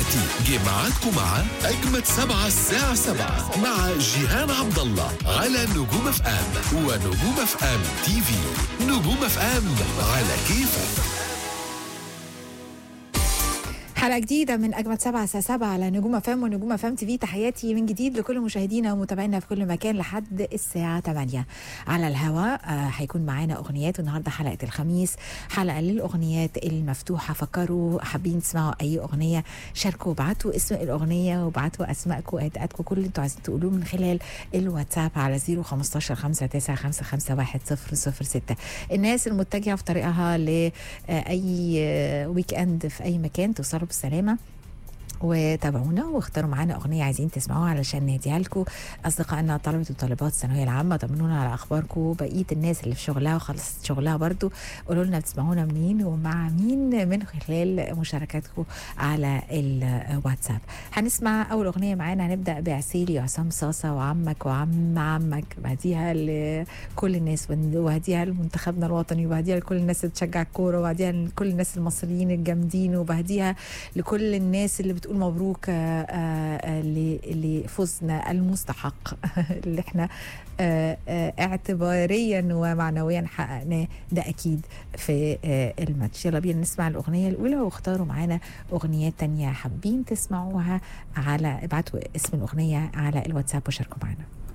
دلوقتي جه ميعادكم مع أجمد سبعة الساعة سبعة مع جيهان عبد الله على نجوم اف ام ونجوم اف ام تي في نجوم اف ام على كيفك حلقة جديدة من أجمد سبعة الساعة سبعة على نجوم فام ونجوم فام تي في تحياتي من جديد لكل مشاهدينا ومتابعينا في كل مكان لحد الساعة 8 على الهواء آه هيكون معانا أغنيات والنهاردة حلقة الخميس حلقة للأغنيات المفتوحة فكروا حابين تسمعوا أي أغنية شاركوا وابعتوا اسم الأغنية وابعتوا أسمائكم وأهداءاتكم كل اللي أنتوا عايزين تقولوه من خلال الواتساب على 015 59 55 1006 الناس المتجهة في طريقها لأي ويك أند في أي مكان توصلوا بالسلامة وتابعونا واختاروا معانا اغنيه عايزين تسمعوها علشان نهديها لكم اصدقائنا طلبه وطالبات الثانويه العامه طمنونا على اخباركم بقيه الناس اللي في شغلها وخلصت شغلها برضو قولوا لنا بتسمعونا منين ومع مين من خلال مشاركاتكم على الواتساب هنسمع اول اغنيه معانا هنبدا بعسيلي وعصام صاصه وعمك وعم عمك بهديها لكل الناس وهديها لمنتخبنا الوطني وبهديها لكل الناس اللي بتشجع الكوره وبهديها لكل الناس المصريين الجامدين وبهديها لكل الناس اللي بتقول مبروك آه، آه، ل- لفوزنا المستحق اللي احنا آه، آه، اعتباريا ومعنويا حققناه ده اكيد في آه، الماتش يلا بينا نسمع الاغنيه الاولى واختاروا معانا اغنيات تانية حابين تسمعوها على ابعتوا اسم الاغنيه على الواتساب وشاركوا معنا